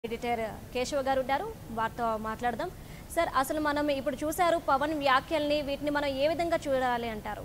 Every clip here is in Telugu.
ఎడిటర్ కేశవ గారు ఉన్నారు వారితో మాట్లాడదాం సార్ అసలు మనం ఇప్పుడు చూశారు పవన్ వ్యాఖ్యల్ని వీటిని మనం ఏ విధంగా చూడాలి అంటారు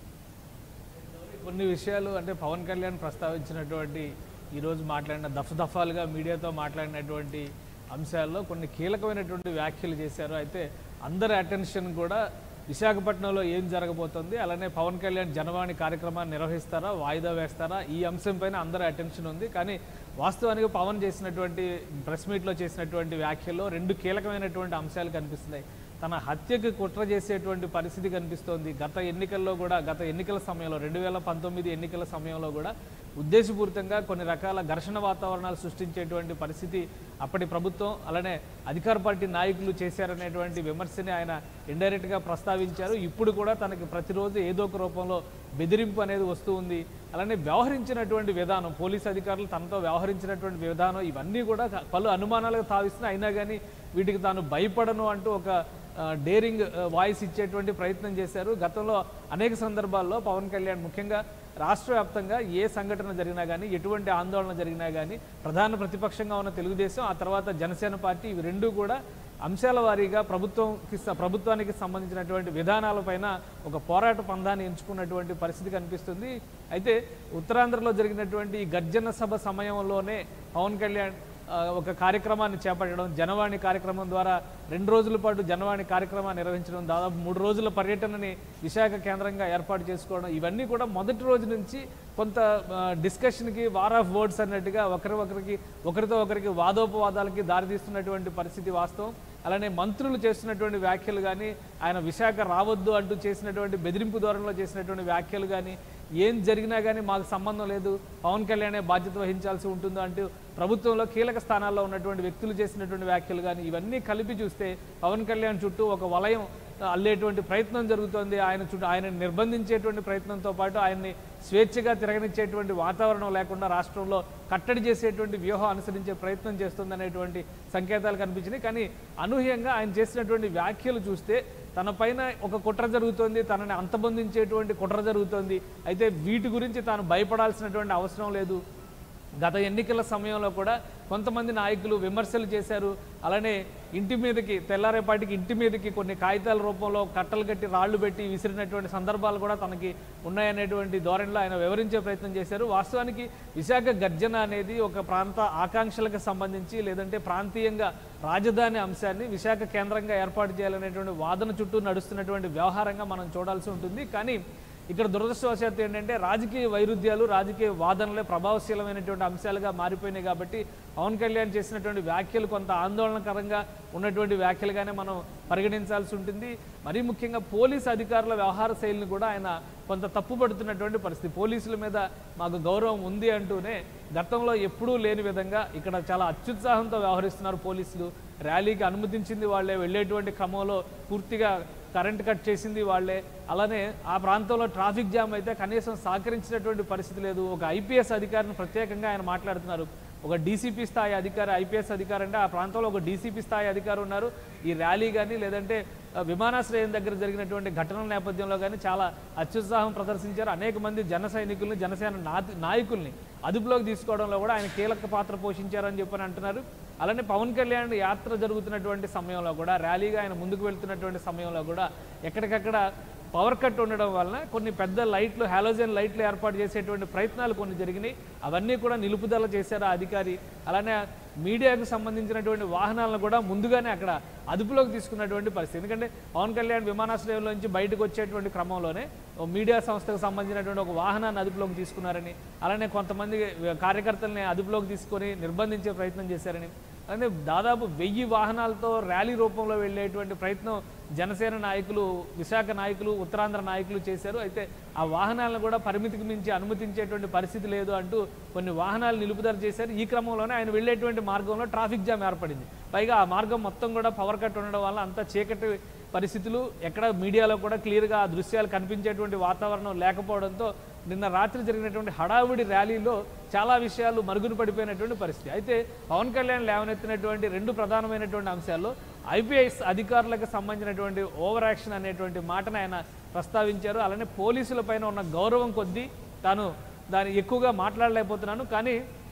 కొన్ని విషయాలు అంటే పవన్ కళ్యాణ్ ప్రస్తావించినటువంటి ఈరోజు మాట్లాడిన దఫ దఫాలుగా మీడియాతో మాట్లాడినటువంటి అంశాల్లో కొన్ని కీలకమైనటువంటి వ్యాఖ్యలు చేశారు అయితే అందరి అటెన్షన్ కూడా విశాఖపట్నంలో ఏం జరగబోతోంది అలానే పవన్ కళ్యాణ్ జనవాణి కార్యక్రమాన్ని నిర్వహిస్తారా వాయిదా వేస్తారా ఈ అంశం పైన అందరి అటెన్షన్ ఉంది కానీ వాస్తవానికి పవన్ చేసినటువంటి ప్రెస్ మీట్లో చేసినటువంటి వ్యాఖ్యల్లో రెండు కీలకమైనటువంటి అంశాలు కనిపిస్తున్నాయి తన హత్యకు కుట్ర చేసేటువంటి పరిస్థితి కనిపిస్తోంది గత ఎన్నికల్లో కూడా గత ఎన్నికల సమయంలో రెండు వేల పంతొమ్మిది ఎన్నికల సమయంలో కూడా ఉద్దేశపూరితంగా కొన్ని రకాల ఘర్షణ వాతావరణాలు సృష్టించేటువంటి పరిస్థితి అప్పటి ప్రభుత్వం అలానే అధికార పార్టీ నాయకులు చేశారనేటువంటి విమర్శని ఆయన ఇండైరెక్ట్గా ప్రస్తావించారు ఇప్పుడు కూడా తనకి ప్రతిరోజు ఏదో ఒక రూపంలో బెదిరింపు అనేది వస్తూ ఉంది అలానే వ్యవహరించినటువంటి విధానం పోలీస్ అధికారులు తనతో వ్యవహరించినటువంటి విధానం ఇవన్నీ కూడా పలు అనుమానాలకు తావిస్తున్నాయి అయినా కానీ వీటికి తాను భయపడను అంటూ ఒక ఆ, డేరింగ్ ఆ, వాయిస్ ఇచ్చేటువంటి ప్రయత్నం చేశారు గతంలో అనేక సందర్భాల్లో పవన్ కళ్యాణ్ ముఖ్యంగా రాష్ట్ర వ్యాప్తంగా ఏ సంఘటన జరిగినా కానీ ఎటువంటి ఆందోళన జరిగినా కానీ ప్రధాన ప్రతిపక్షంగా ఉన్న తెలుగుదేశం ఆ తర్వాత జనసేన పార్టీ ఇవి రెండూ కూడా అంశాల వారీగా ప్రభుత్వంకి స- ప్రభుత్వానికి సంబంధించినటువంటి విధానాలపైన ఒక పోరాట పందాన్ని ఎంచుకున్నటువంటి పరిస్థితి కనిపిస్తుంది అయితే ఉత్తరాంధ్రలో జరిగినటువంటి ఈ గర్జన సభ సమయంలోనే పవన్ కళ్యాణ్ ఆ, ఒక కార్యక్రమాన్ని చేపట్టడం జనవాణి కార్యక్రమం ద్వారా రెండు రోజుల పాటు జనవాణి కార్యక్రమాన్ని నిర్వహించడం దాదాపు మూడు రోజుల పర్యటనని విశాఖ కేంద్రంగా ఏర్పాటు చేసుకోవడం ఇవన్నీ కూడా మొదటి రోజు నుంచి కొంత ఆ, డిస్కషన్కి వార్ ఆఫ్ వర్డ్స్ అన్నట్టుగా ఒకరి ఒకరికి ఒకరితో ఒకరికి వాదోపవాదాలకి దారితీస్తున్నటువంటి పరిస్థితి వాస్తవం అలానే మంత్రులు చేస్తున్నటువంటి వ్యాఖ్యలు కానీ ఆయన విశాఖ రావద్దు అంటూ చేసినటువంటి బెదిరింపు ధోరణిలో చేసినటువంటి వ్యాఖ్యలు కానీ ఏం జరిగినా కానీ మాకు సంబంధం లేదు పవన్ కళ్యాణే బాధ్యత వహించాల్సి ఉంటుంది అంటూ ప్రభుత్వంలో కీలక స్థానాల్లో ఉన్నటువంటి వ్యక్తులు చేసినటువంటి వ్యాఖ్యలు కానీ ఇవన్నీ కలిపి చూస్తే పవన్ కళ్యాణ్ చుట్టూ ఒక వలయం అల్లేటువంటి ప్రయత్నం జరుగుతోంది ఆయన చుట్టూ ఆయన నిర్బంధించేటువంటి ప్రయత్నంతో పాటు ఆయన్ని స్వేచ్ఛగా తిరగనిచ్చేటువంటి వాతావరణం లేకుండా రాష్ట్రంలో కట్టడి చేసేటువంటి వ్యూహం అనుసరించే ప్రయత్నం చేస్తుందనేటువంటి సంకేతాలు కనిపించినాయి కానీ అనూహ్యంగా ఆయన చేసినటువంటి వ్యాఖ్యలు చూస్తే తన పైన ఒక కుట్ర జరుగుతోంది తనని అంతబంధించేటువంటి కుట్ర జరుగుతోంది అయితే వీటి గురించి తాను భయపడాల్సినటువంటి అవసరం లేదు గత ఎన్నికల సమయంలో కూడా కొంతమంది నాయకులు విమర్శలు చేశారు అలానే ఇంటి మీదకి తెల్లారేపాటికి ఇంటి మీదకి కొన్ని కాగితాల రూపంలో కట్టలు కట్టి రాళ్లు పెట్టి విసిరినటువంటి సందర్భాలు కూడా తనకి ఉన్నాయనేటువంటి ధోరణిలో ఆయన వివరించే ప్రయత్నం చేశారు వాస్తవానికి విశాఖ గర్జన అనేది ఒక ప్రాంత ఆకాంక్షలకు సంబంధించి లేదంటే ప్రాంతీయంగా రాజధాని అంశాన్ని విశాఖ కేంద్రంగా ఏర్పాటు చేయాలనేటువంటి వాదన చుట్టూ నడుస్తున్నటువంటి వ్యవహారంగా మనం చూడాల్సి ఉంటుంది కానీ ఇక్కడ దురదృష్టవశాత్తు ఏంటంటే రాజకీయ వైరుధ్యాలు రాజకీయ వాదనలే ప్రభావశీలమైనటువంటి అంశాలుగా మారిపోయినాయి కాబట్టి పవన్ కళ్యాణ్ చేసినటువంటి వ్యాఖ్యలు కొంత ఆందోళనకరంగా ఉన్నటువంటి వ్యాఖ్యలుగానే మనం పరిగణించాల్సి ఉంటుంది మరీ ముఖ్యంగా పోలీస్ అధికారుల వ్యవహార శైలిని కూడా ఆయన కొంత తప్పుపడుతున్నటువంటి పరిస్థితి పోలీసుల మీద మాకు గౌరవం ఉంది అంటూనే గతంలో ఎప్పుడూ లేని విధంగా ఇక్కడ చాలా అత్యుత్సాహంతో వ్యవహరిస్తున్నారు పోలీసులు ర్యాలీకి అనుమతించింది వాళ్ళే వెళ్ళేటువంటి క్రమంలో పూర్తిగా కరెంట్ కట్ చేసింది వాళ్ళే అలానే ఆ ప్రాంతంలో ట్రాఫిక్ జామ్ అయితే కనీసం సహకరించినటువంటి పరిస్థితి లేదు ఒక ఐపీఎస్ అధికారిని ప్రత్యేకంగా ఆయన మాట్లాడుతున్నారు ఒక డీసీపీ స్థాయి అధికారి ఐపీఎస్ అధికారి అంటే ఆ ప్రాంతంలో ఒక డీసీపీ స్థాయి అధికారి ఉన్నారు ఈ ర్యాలీ కానీ లేదంటే ఆ, విమానాశ్రయం దగ్గర జరిగినటువంటి ఘటనల నేపథ్యంలో కానీ చాలా అత్యుత్సాహం ప్రదర్శించారు అనేక మంది జన సైనికుల్ని జనసేన నాతి- నాయకుల్ని అదుపులోకి తీసుకోవడంలో కూడా ఆయన కీలక పాత్ర పోషించారని చెప్పని అంటున్నారు అలానే పవన్ కళ్యాణ్ యాత్ర జరుగుతున్నటువంటి సమయంలో కూడా ర్యాలీగా ఆయన ముందుకు వెళ్తున్నటువంటి సమయంలో కూడా ఎక్కడికక్కడ పవర్ కట్ ఉండడం వలన కొన్ని పెద్ద లైట్లు హాలోజన్ లైట్లు ఏర్పాటు చేసేటువంటి ప్రయత్నాలు కొన్ని జరిగినాయి అవన్నీ కూడా నిలుపుదల చేశారు ఆ అధికారి అలానే మీడియాకు సంబంధించినటువంటి వాహనాలను కూడా ముందుగానే అక్కడ అదుపులోకి తీసుకున్నటువంటి పరిస్థితి ఎందుకంటే పవన్ కళ్యాణ్ విమానాశ్రయంలో నుంచి బయటకు వచ్చేటువంటి క్రమంలోనే ఓ మీడియా సంస్థకు సంబంధించినటువంటి ఒక వాహనాన్ని అదుపులోకి తీసుకున్నారని అలానే కొంతమంది కార్యకర్తల్ని అదుపులోకి తీసుకొని నిర్బంధించే ప్రయత్నం చేశారని అంటే దాదాపు వెయ్యి వాహనాలతో ర్యాలీ రూపంలో వెళ్ళేటువంటి ప్రయత్నం జనసేన నాయకులు విశాఖ నాయకులు ఉత్తరాంధ్ర నాయకులు చేశారు అయితే ఆ వాహనాలను కూడా పరిమితికి మించి అనుమతించేటువంటి పరిస్థితి లేదు అంటూ కొన్ని వాహనాలు నిలుపుదల చేశారు ఈ క్రమంలోనే ఆయన వెళ్ళేటువంటి మార్గంలో ట్రాఫిక్ జామ్ ఏర్పడింది పైగా ఆ మార్గం మొత్తం కూడా పవర్ కట్ ఉండడం వల్ల అంతా చీకటి పరిస్థితులు ఎక్కడ మీడియాలో కూడా క్లియర్గా ఆ దృశ్యాలు కనిపించేటువంటి వాతావరణం లేకపోవడంతో నిన్న రాత్రి జరిగినటువంటి హడావుడి ర్యాలీలో చాలా విషయాలు మరుగున పడిపోయినటువంటి పరిస్థితి అయితే పవన్ కళ్యాణ్ లేవనెత్తినటువంటి రెండు ప్రధానమైనటువంటి అంశాల్లో ఐపీఎస్ అధికారులకు సంబంధించినటువంటి ఓవర్ యాక్షన్ అనేటువంటి మాటను ఆయన ప్రస్తావించారు అలానే పోలీసుల పైన ఉన్న గౌరవం కొద్దీ తాను దాన్ని ఎక్కువగా మాట్లాడలేకపోతున్నాను కానీ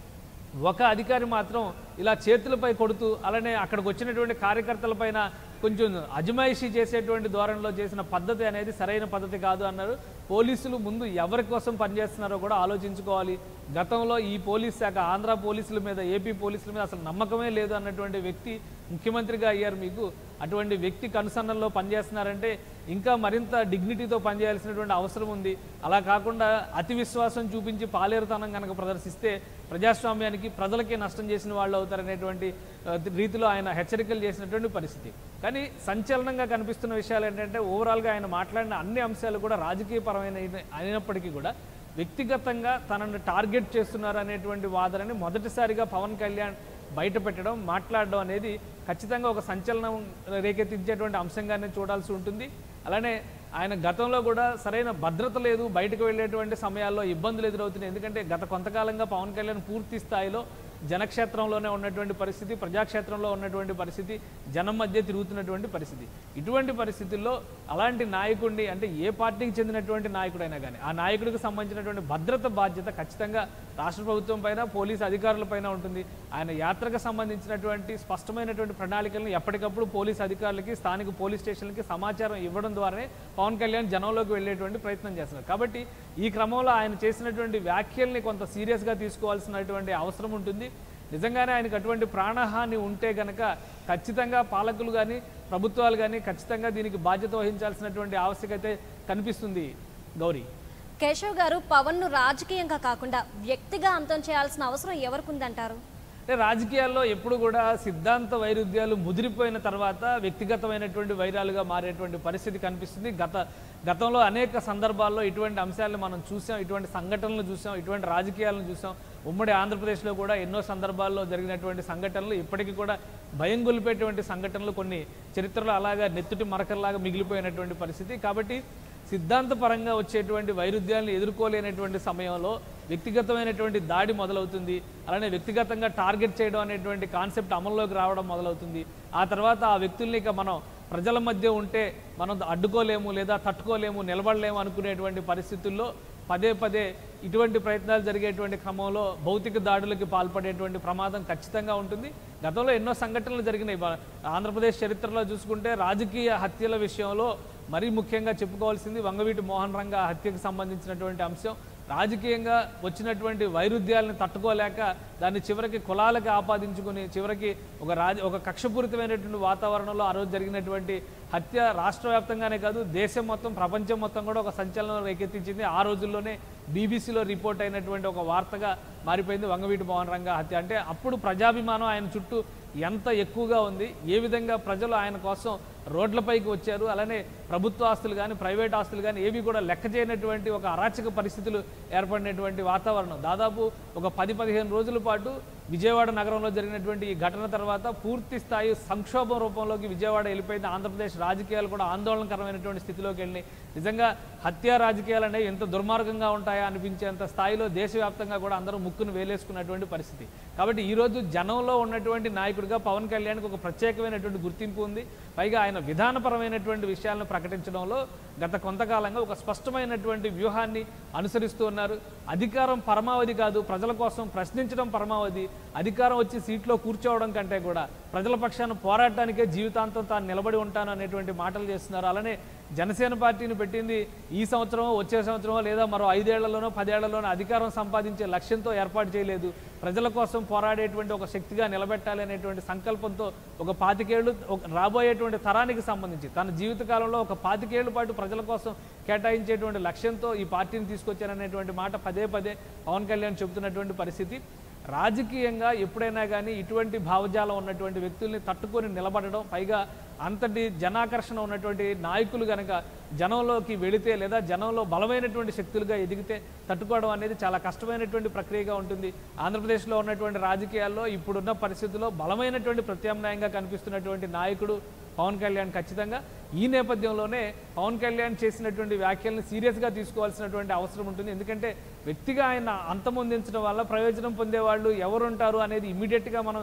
ఒక అధికారి మాత్రం ఇలా చేతులపై కొడుతూ అలానే అక్కడికి వచ్చినటువంటి కార్యకర్తలపైన కొంచెం అజమాయిషీ చేసేటువంటి ధోరణిలో చేసిన పద్ధతి అనేది సరైన పద్ధతి కాదు అన్నారు పోలీసులు ముందు ఎవరి కోసం పనిచేస్తున్నారో కూడా ఆలోచించుకోవాలి గతంలో ఈ పోలీస్ శాఖ ఆంధ్ర పోలీసుల మీద ఏపీ పోలీసుల మీద అసలు నమ్మకమే లేదు అన్నటువంటి వ్యక్తి ముఖ్యమంత్రిగా అయ్యారు మీకు అటువంటి వ్యక్తి కనుసన్నల్లో పనిచేస్తున్నారంటే ఇంకా మరింత డిగ్నిటీతో పనిచేయాల్సినటువంటి అవసరం ఉంది అలా కాకుండా అతి విశ్వాసం చూపించి పాలేరుతనం కనుక ప్రదర్శిస్తే ప్రజాస్వామ్యానికి ప్రజలకే నష్టం చేసిన వాళ్ళు అవుతారనేటువంటి ఆ, రీతిలో ఆయన హెచ్చరికలు చేసినటువంటి పరిస్థితి కానీ సంచలనంగా కనిపిస్తున్న విషయాలు ఏంటంటే ఓవరాల్గా ఆయన మాట్లాడిన అన్ని అంశాలు కూడా రాజకీయపరమైన అయినప్పటికీ కూడా వ్యక్తిగతంగా తనను టార్గెట్ చేస్తున్నారు అనేటువంటి వాదనని మొదటిసారిగా పవన్ కళ్యాణ్ బయట పెట్టడం మాట్లాడడం అనేది ఖచ్చితంగా ఒక సంచలనం రేకెత్తించేటువంటి అంశంగానే చూడాల్సి ఉంటుంది అలానే ఆయన గతంలో కూడా సరైన భద్రత లేదు బయటకు వెళ్ళేటువంటి సమయాల్లో ఇబ్బందులు ఎదురవుతున్నాయి ఎందుకంటే గత కొంతకాలంగా పవన్ కళ్యాణ్ పూర్తి స్థాయిలో జనక్షేత్రంలోనే ఉన్నటువంటి పరిస్థితి ప్రజాక్షేత్రంలో ఉన్నటువంటి పరిస్థితి జనం మధ్య తిరుగుతున్నటువంటి పరిస్థితి ఇటువంటి పరిస్థితుల్లో అలాంటి నాయకుడిని అంటే ఏ పార్టీకి చెందినటువంటి నాయకుడైనా కానీ ఆ నాయకుడికి సంబంధించినటువంటి భద్రత బాధ్యత ఖచ్చితంగా రాష్ట్ర ప్రభుత్వం పైన పోలీసు అధికారుల పైన ఉంటుంది ఆయన యాత్రకు సంబంధించినటువంటి స్పష్టమైనటువంటి ప్రణాళికలను ఎప్పటికప్పుడు పోలీసు అధికారులకి స్థానిక పోలీస్ స్టేషన్లకి సమాచారం ఇవ్వడం ద్వారానే పవన్ కళ్యాణ్ జనంలోకి వెళ్ళేటువంటి ప్రయత్నం చేస్తున్నారు కాబట్టి ఈ క్రమంలో ఆయన చేసినటువంటి వ్యాఖ్యల్ని కొంత సీరియస్గా తీసుకోవాల్సినటువంటి అవసరం ఉంటుంది నిజంగానే ఆయనకు అటువంటి ప్రాణహాని ఉంటే గనక ఖచ్చితంగా పాలకులు కానీ ప్రభుత్వాలు కానీ ఖచ్చితంగా దీనికి బాధ్యత వహించాల్సినటువంటి ఆవశ్యకత కనిపిస్తుంది గౌరీ కేశవ్ గారు పవన్ ను రాజకీయంగా కాకుండా వ్యక్తిగా అంతం చేయాల్సిన అవసరం ఎవరికి ఉందంటారు అంటే రాజకీయాల్లో ఎప్పుడు కూడా సిద్ధాంత వైరుధ్యాలు ముదిరిపోయిన తర్వాత వ్యక్తిగతమైనటువంటి వైరాలుగా మారేటువంటి పరిస్థితి కనిపిస్తుంది గత గతంలో అనేక సందర్భాల్లో ఇటువంటి అంశాలను మనం చూసాం ఇటువంటి సంఘటనలు చూసాం ఇటువంటి రాజకీయాలను చూసాం ఉమ్మడి ఆంధ్రప్రదేశ్లో కూడా ఎన్నో సందర్భాల్లో జరిగినటువంటి సంఘటనలు ఇప్పటికీ కూడా భయం గొలిపేటువంటి సంఘటనలు కొన్ని చరిత్రలో అలాగా నెత్తుటి మరకల్లాగా మిగిలిపోయినటువంటి పరిస్థితి కాబట్టి సిద్ధాంతపరంగా వచ్చేటువంటి వైరుధ్యాలను ఎదుర్కోలేనటువంటి సమయంలో వ్యక్తిగతమైనటువంటి దాడి మొదలవుతుంది అలానే వ్యక్తిగతంగా టార్గెట్ చేయడం అనేటువంటి కాన్సెప్ట్ అమల్లోకి రావడం మొదలవుతుంది ఆ తర్వాత ఆ వ్యక్తుల్ని ఇక మనం ప్రజల మధ్య ఉంటే మనం అడ్డుకోలేము లేదా తట్టుకోలేము నిలబడలేము అనుకునేటువంటి పరిస్థితుల్లో పదే పదే ఇటువంటి ప్రయత్నాలు జరిగేటువంటి క్రమంలో భౌతిక దాడులకి పాల్పడేటువంటి ప్రమాదం ఖచ్చితంగా ఉంటుంది గతంలో ఎన్నో సంఘటనలు జరిగినాయి బా- ఆంధ్రప్రదేశ్ చరిత్రలో చూసుకుంటే రాజకీయ హత్యల విషయంలో మరీ ముఖ్యంగా చెప్పుకోవాల్సింది వంగవీటి మోహన్ రంగ హత్యకు సంబంధించినటువంటి అంశం రాజకీయంగా వచ్చినటువంటి వైరుధ్యాలను తట్టుకోలేక దాన్ని చివరికి కులాలకు ఆపాదించుకుని చివరికి ఒక రాజ ఒక కక్షపూరితమైనటువంటి వాతావరణంలో ఆ రోజు జరిగినటువంటి హత్య రాష్ట్ర వ్యాప్తంగానే కాదు దేశం మొత్తం ప్రపంచం మొత్తం కూడా ఒక సంచలనం రేకెత్తించింది ఆ రోజుల్లోనే బీబీసీలో రిపోర్ట్ అయినటువంటి ఒక వార్తగా మారిపోయింది వంగవీటి మోహన్ రంగ హత్య అంటే అప్పుడు ప్రజాభిమానం ఆయన చుట్టూ ఎంత ఎక్కువగా ఉంది ఏ విధంగా ప్రజలు ఆయన కోసం రోడ్లపైకి వచ్చారు అలానే ప్రభుత్వ ఆస్తులు కానీ ప్రైవేట్ ఆస్తులు కానీ ఏవి కూడా లెక్క చేయనటువంటి ఒక అరాచక పరిస్థితులు ఏర్పడినటువంటి వాతావరణం దాదాపు ఒక పది పదిహేను రోజుల పాటు విజయవాడ నగరంలో జరిగినటువంటి ఈ ఘటన తర్వాత పూర్తి స్థాయి సంక్షోభం రూపంలోకి విజయవాడ వెళ్ళిపోయింది ఆంధ్రప్రదేశ్ రాజకీయాలు కూడా ఆందోళనకరమైనటువంటి స్థితిలోకి వెళ్ళినాయి నిజంగా హత్యా రాజకీయాలు అనేవి ఎంత దుర్మార్గంగా ఉంటాయా అనిపించేంత స్థాయిలో దేశవ్యాప్తంగా కూడా అందరూ ముక్కును వేలేసుకున్నటువంటి పరిస్థితి కాబట్టి ఈ రోజు జనంలో ఉన్నటువంటి నాయకుడిగా పవన్ కళ్యాణ్కి ఒక ప్రత్యేకమైనటువంటి గుర్తింపు ఉంది పైగా ఆయన విధానపరమైనటువంటి విషయాలను ప్రకటించడంలో గత కొంతకాలంగా ఒక స్పష్టమైనటువంటి వ్యూహాన్ని అనుసరిస్తూ ఉన్నారు అధికారం పరమావధి కాదు ప్రజల కోసం ప్రశ్నించడం పరమావధి అధికారం వచ్చి సీట్లో కూర్చోవడం కంటే కూడా ప్రజల పక్షాన పోరాటానికే జీవితాంతం తాను నిలబడి ఉంటాను అనేటువంటి మాటలు చేస్తున్నారు అలానే జనసేన పార్టీని పెట్టింది ఈ సంవత్సరమో వచ్చే సంవత్సరమో లేదా మరో ఐదేళ్లలోనో పదేళ్లలోనో అధికారం సంపాదించే లక్ష్యంతో ఏర్పాటు చేయలేదు ప్రజల కోసం పోరాడేటువంటి ఒక శక్తిగా నిలబెట్టాలి అనేటువంటి సంకల్పంతో ఒక పాతికేళ్లు ఒక రాబోయేటువంటి తరానికి సంబంధించి తన జీవితకాలంలో ఒక పాతికేళ్ల పాటు ప్రజల కోసం కేటాయించేటువంటి లక్ష్యంతో ఈ పార్టీని తీసుకొచ్చారనేటువంటి మాట పదే పదే పవన్ కళ్యాణ్ చెబుతున్నటువంటి పరిస్థితి రాజకీయంగా ఎప్పుడైనా కానీ ఇటువంటి భావజాలం ఉన్నటువంటి వ్యక్తుల్ని తట్టుకొని నిలబడడం పైగా అంతటి జనాకర్షణ ఉన్నటువంటి నాయకులు గనక జనంలోకి వెళితే లేదా జనంలో బలమైనటువంటి శక్తులుగా ఎదిగితే తట్టుకోవడం అనేది చాలా కష్టమైనటువంటి ప్రక్రియగా ఉంటుంది ఆంధ్రప్రదేశ్లో ఉన్నటువంటి రాజకీయాల్లో ఇప్పుడున్న పరిస్థితుల్లో బలమైనటువంటి ప్రత్యామ్నాయంగా కనిపిస్తున్నటువంటి నాయకుడు పవన్ కళ్యాణ్ ఖచ్చితంగా ఈ నేపథ్యంలోనే పవన్ కళ్యాణ్ చేసినటువంటి వ్యాఖ్యలను సీరియస్గా తీసుకోవాల్సినటువంటి అవసరం ఉంటుంది ఎందుకంటే వ్యక్తిగా ఆయన అంతమొందించడం వల్ల ప్రయోజనం పొందేవాళ్ళు ఎవరుంటారు అనేది ఇమీడియట్గా మనం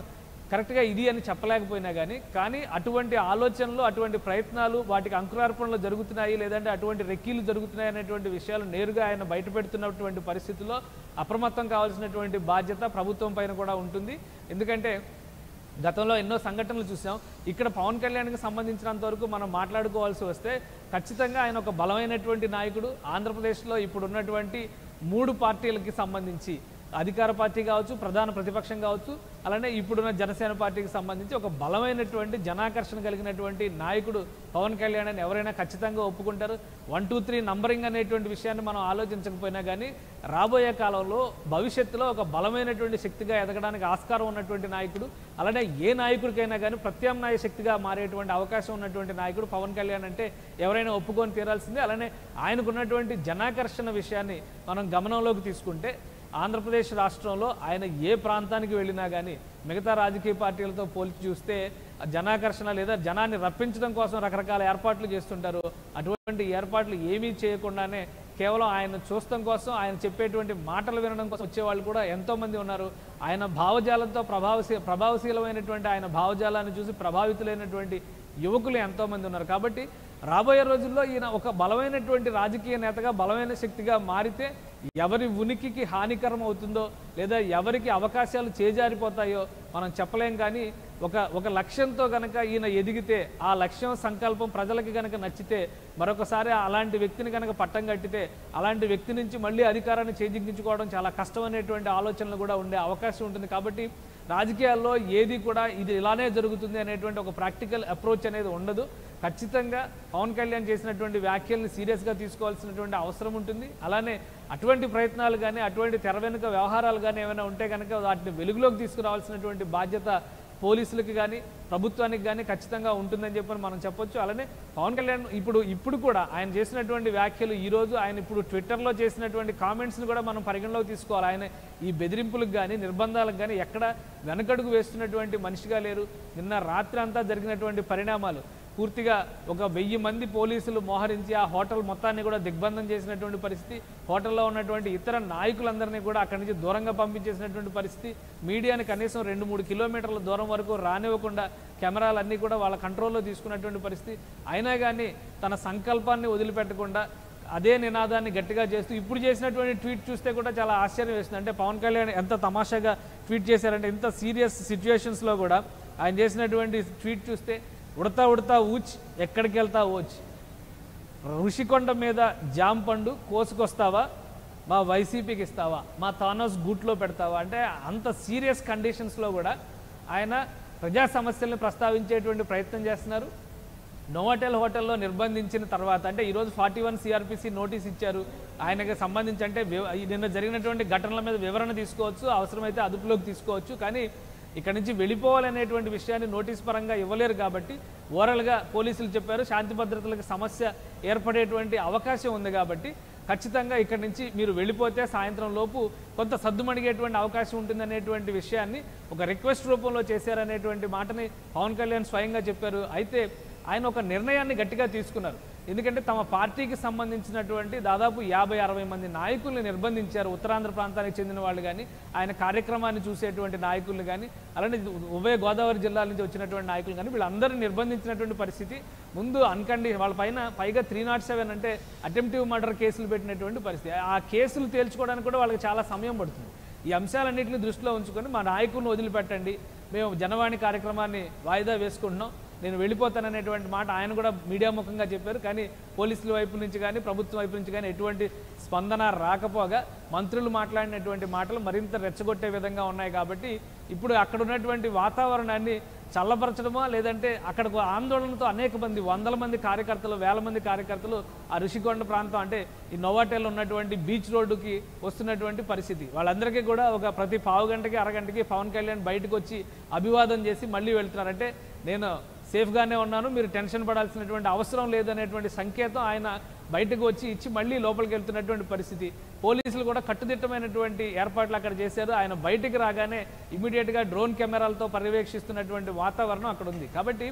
కరెక్ట్గా ఇది అని చెప్పలేకపోయినా కానీ కానీ అటువంటి ఆలోచనలు అటువంటి ప్రయత్నాలు వాటికి అంకురార్పణలు జరుగుతున్నాయి లేదంటే అటువంటి రెక్కీలు జరుగుతున్నాయి అనేటువంటి విషయాలు నేరుగా ఆయన బయటపెడుతున్నటువంటి పరిస్థితుల్లో అప్రమత్తం కావాల్సినటువంటి బాధ్యత ప్రభుత్వం పైన కూడా ఉంటుంది ఎందుకంటే గతంలో ఎన్నో సంఘటనలు చూసాం ఇక్కడ పవన్ కళ్యాణ్కి సంబంధించినంత వరకు మనం మాట్లాడుకోవాల్సి వస్తే ఖచ్చితంగా ఆయన ఒక బలమైనటువంటి నాయకుడు ఆంధ్రప్రదేశ్లో ఇప్పుడు ఉన్నటువంటి మూడు పార్టీలకి సంబంధించి అధికార పార్టీ కావచ్చు ప్రధాన ప్రతిపక్షం కావచ్చు అలానే ఇప్పుడున్న జనసేన పార్టీకి సంబంధించి ఒక బలమైనటువంటి జనాకర్షణ కలిగినటువంటి నాయకుడు పవన్ కళ్యాణ్ అని ఎవరైనా ఖచ్చితంగా ఒప్పుకుంటారు వన్ టూ త్రీ నంబరింగ్ అనేటువంటి విషయాన్ని మనం ఆలోచించకపోయినా కానీ రాబోయే కాలంలో భవిష్యత్తులో ఒక బలమైనటువంటి శక్తిగా ఎదగడానికి ఆస్కారం ఉన్నటువంటి నాయకుడు అలానే ఏ నాయకుడికైనా కానీ ప్రత్యామ్నాయ శక్తిగా మారేటువంటి అవకాశం ఉన్నటువంటి నాయకుడు పవన్ కళ్యాణ్ అంటే ఎవరైనా ఒప్పుకొని తీరాల్సిందే అలానే ఆయనకున్నటువంటి జనాకర్షణ విషయాన్ని మనం గమనంలోకి తీసుకుంటే ఆంధ్రప్రదేశ్ రాష్ట్రంలో ఆయన ఏ ప్రాంతానికి వెళ్ళినా కానీ మిగతా రాజకీయ పార్టీలతో పోల్చి చూస్తే ఆ జనాకర్షణ లేదా జనాన్ని రప్పించడం కోసం రకరకాల ఏర్పాట్లు చేస్తుంటారు అటువంటి ఏర్పాట్లు ఏమీ చేయకుండానే కేవలం ఆయన చూడటం కోసం ఆయన చెప్పేటువంటి మాటలు వినడం కోసం వచ్చేవాళ్ళు కూడా ఎంతో మంది ఉన్నారు ఆయన భావజాలంతో ప్రభావశీ ప్రభావశీలమైనటువంటి ఆయన భావజాలాన్ని చూసి ప్రభావితులైనటువంటి యువకులు ఎంతో మంది ఉన్నారు కాబట్టి రాబోయే రోజుల్లో ఈయన ఒక బలమైనటువంటి రాజకీయ నేతగా బలమైన శక్తిగా మారితే ఎవరి ఉనికికి హానికరం అవుతుందో లేదా ఎవరికి అవకాశాలు చేజారిపోతాయో మనం చెప్పలేం కానీ ఒక ఒక లక్ష్యంతో గనక ఈయన ఎదిగితే ఆ లక్ష్యం సంకల్పం ప్రజలకి గనక నచ్చితే మరొకసారి అలాంటి వ్యక్తిని గనక పట్టం కట్టితే అలాంటి వ్యక్తి నుంచి మళ్ళీ అధికారాన్ని చేజిక్కించుకోవడం చాలా కష్టమైనటువంటి ఆలోచనలు కూడా ఉండే అవకాశం ఉంటుంది కాబట్టి రాజకీయాల్లో ఏది కూడా ఇది ఇలానే జరుగుతుంది అనేటువంటి ఒక ప్రాక్టికల్ అప్రోచ్ అనేది ఉండదు ఖచ్చితంగా పవన్ కళ్యాణ్ చేసినటువంటి వ్యాఖ్యల్ని సీరియస్గా తీసుకోవాల్సినటువంటి అవసరం ఉంటుంది అలానే అటువంటి ప్రయత్నాలు కానీ అటువంటి తెర వెనుక వ్యవహారాలు కానీ ఏమైనా ఉంటే కనుక వాటిని వెలుగులోకి తీసుకురావాల్సినటువంటి బాధ్యత పోలీసులకి కానీ ప్రభుత్వానికి కానీ ఖచ్చితంగా ఉంటుందని చెప్పని మనం చెప్పొచ్చు అలానే పవన్ కళ్యాణ్ ఇప్పుడు ఇప్పుడు కూడా ఆయన చేసినటువంటి వ్యాఖ్యలు ఈ రోజు ఆయన ఇప్పుడు ట్విట్టర్లో చేసినటువంటి కామెంట్స్ని కూడా మనం పరిగణలోకి తీసుకోవాలి ఆయన ఈ బెదిరింపులకు కానీ నిర్బంధాలకు కానీ ఎక్కడ వెనకడుగు వేస్తున్నటువంటి మనిషిగా లేరు నిన్న రాత్రి అంతా జరిగినటువంటి పరిణామాలు పూర్తిగా ఒక వెయ్యి మంది పోలీసులు మోహరించి ఆ హోటల్ మొత్తాన్ని కూడా దిగ్బంధం చేసినటువంటి పరిస్థితి హోటల్లో ఉన్నటువంటి ఇతర నాయకులందరినీ కూడా అక్కడి నుంచి దూరంగా పంపించేసినటువంటి పరిస్థితి మీడియాని కనీసం రెండు మూడు కిలోమీటర్ల దూరం వరకు రానివ్వకుండా కెమెరాలన్నీ కూడా వాళ్ళ కంట్రోల్లో తీసుకున్నటువంటి పరిస్థితి అయినా కానీ తన సంకల్పాన్ని వదిలిపెట్టకుండా అదే నినాదాన్ని గట్టిగా చేస్తూ ఇప్పుడు చేసినటువంటి ట్వీట్ చూస్తే కూడా చాలా ఆశ్చర్యం వేస్తుంది అంటే పవన్ కళ్యాణ్ ఎంత తమాషాగా ట్వీట్ చేశారంటే ఇంత సీరియస్ సిచ్యువేషన్స్లో కూడా ఆయన చేసినటువంటి ట్వీట్ చూస్తే ఉడతా ఉడతా ఊచ్ ఎక్కడికి వెళ్తా ఊచ్ ఋషికొండ మీద జామ పండు కోసుకొస్తావా మా వైసీపీకి ఇస్తావా మా థానోస్ గూట్లో పెడతావా అంటే అంత సీరియస్ కండిషన్స్లో కూడా ఆయన ప్రజా సమస్యల్ని ప్రస్తావించేటువంటి ప్రయత్నం చేస్తున్నారు నోవాటెల్ హోటల్లో నిర్బంధించిన తర్వాత అంటే ఈరోజు ఫార్టీ వన్ సిఆర్పిసి నోటీస్ ఇచ్చారు ఆయనకి సంబంధించి అంటే వివ- ఈ నిన్న జరిగినటువంటి ఘటనల మీద వివరణ తీసుకోవచ్చు అవసరమైతే అదుపులోకి తీసుకోవచ్చు కానీ ఇక్కడి నుంచి వెళ్ళిపోవాలనేటువంటి విషయాన్ని నోటీస్ పరంగా ఇవ్వలేరు కాబట్టి ఓవరాల్గా పోలీసులు చెప్పారు శాంతి భద్రతలకు సమస్య ఏర్పడేటువంటి అవకాశం ఉంది కాబట్టి ఖచ్చితంగా ఇక్కడి నుంచి మీరు వెళ్ళిపోతే సాయంత్రం లోపు కొంత సద్దుమణిగేటువంటి అవకాశం ఉంటుందనేటువంటి విషయాన్ని ఒక రిక్వెస్ట్ రూపంలో చేశారనేటువంటి మాటని పవన్ కళ్యాణ్ స్వయంగా చెప్పారు అయితే ఆయన ఒక నిర్ణయాన్ని గట్టిగా తీసుకున్నారు ఎందుకంటే తమ పార్టీకి సంబంధించినటువంటి దాదాపు యాభై అరవై మంది నాయకుల్ని నిర్బంధించారు ఉత్తరాంధ్ర ప్రాంతానికి చెందిన వాళ్ళు కానీ ఆయన కార్యక్రమాన్ని చూసేటువంటి నాయకులు కానీ అలానే ఉభయ గోదావరి జిల్లాల నుంచి వచ్చినటువంటి నాయకులు కానీ వీళ్ళందరినీ నిర్బంధించినటువంటి పరిస్థితి ముందు అన్కండి వాళ్ళ పైన పైగా త్రీ నాట్ సెవెన్ అంటే అటెంప్టివ్ మర్డర్ కేసులు పెట్టినటువంటి పరిస్థితి ఆ కేసులు తేల్చుకోవడానికి కూడా వాళ్ళకి చాలా సమయం పడుతుంది ఈ అంశాలన్నింటినీ దృష్టిలో ఉంచుకొని మా నాయకుడిని వదిలిపెట్టండి మేము జనవాణి కార్యక్రమాన్ని వాయిదా వేసుకుంటున్నాం నేను వెళ్ళిపోతాననేటువంటి మాట ఆయన కూడా మీడియా ముఖంగా చెప్పారు కానీ పోలీసుల వైపు నుంచి కానీ ప్రభుత్వం వైపు నుంచి కానీ ఎటువంటి స్పందన రాకపోగా మంత్రులు మాట్లాడినటువంటి మాటలు మరింత రెచ్చగొట్టే విధంగా ఉన్నాయి కాబట్టి ఇప్పుడు అక్కడ ఉన్నటువంటి వాతావరణాన్ని చల్లపరచడమా లేదంటే అక్కడకు ఆందోళనతో అనేక మంది వందల మంది కార్యకర్తలు వేల మంది కార్యకర్తలు ఆ ఋషికొండ ప్రాంతం అంటే ఈ నోవాటెల్ ఉన్నటువంటి బీచ్ రోడ్డుకి వస్తున్నటువంటి పరిస్థితి వాళ్ళందరికీ కూడా ఒక ప్రతి పావు గంటకి అరగంటకి పవన్ కళ్యాణ్ బయటకు వచ్చి అభివాదం చేసి మళ్ళీ వెళ్తున్నారు అంటే నేను సేఫ్గానే ఉన్నాను మీరు టెన్షన్ పడాల్సినటువంటి అవసరం లేదనేటువంటి సంకేతం ఆయన బయటకు వచ్చి ఇచ్చి మళ్ళీ లోపలికి వెళ్తున్నటువంటి పరిస్థితి పోలీసులు కూడా కట్టుదిట్టమైనటువంటి ఏర్పాట్లు అక్కడ చేశారు ఆయన బయటికి రాగానే ఇమీడియట్గా డ్రోన్ కెమెరాలతో పర్యవేక్షిస్తున్నటువంటి వాతావరణం అక్కడ ఉంది కాబట్టి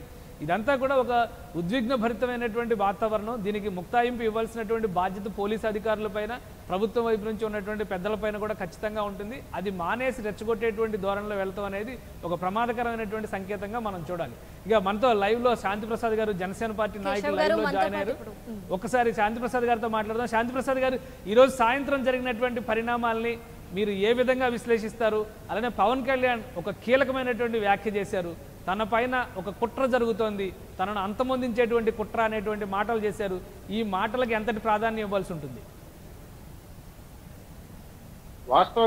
ఇదంతా కూడా ఒక ఉద్విగ్నభరితమైనటువంటి వాతావరణం దీనికి ముక్తాయింపు ఇవ్వాల్సినటువంటి బాధ్యత పోలీసు అధికారులపైన ప్రభుత్వం వైపు నుంచి ఉన్నటువంటి పెద్దలపైన కూడా ఖచ్చితంగా ఉంటుంది అది మానేసి రెచ్చగొట్టేటువంటి ధోరణిలో వెళ్తాం అనేది ఒక ప్రమాదకరమైనటువంటి సంకేతంగా మనం చూడాలి ఇక మనతో లైవ్ లో శాంతి ప్రసాద్ గారు జనసేన పార్టీ నాయకులు గారు లైవ్ లో మనతో జాయిన్ పాటు అయ్యారు ఇప్పుడు. ఒక్కసారి శాంతి ప్రసాద్ గారితో మాట్లాడదాం శాంతి ప్రసాద్ గారు ఈ రోజు సాయంత్రం జరిగినటువంటి పరిణామాల్ని మీరు ఏ విధంగా విశ్లేషిస్తారు అలానే పవన్ కళ్యాణ్ ఒక కీలకమైనటువంటి వ్యాఖ్య చేశారు తన పైన ఒక కుట్ర జరుగుతోంది తనను అంతమొందించేటువంటి కుట్ర అనేటువంటి మాటలు చేశారు ఈ మాటలకు ఎంతటి ప్రాధాన్యం ఇవ్వాల్సి ఉంటుంది వాస్తవ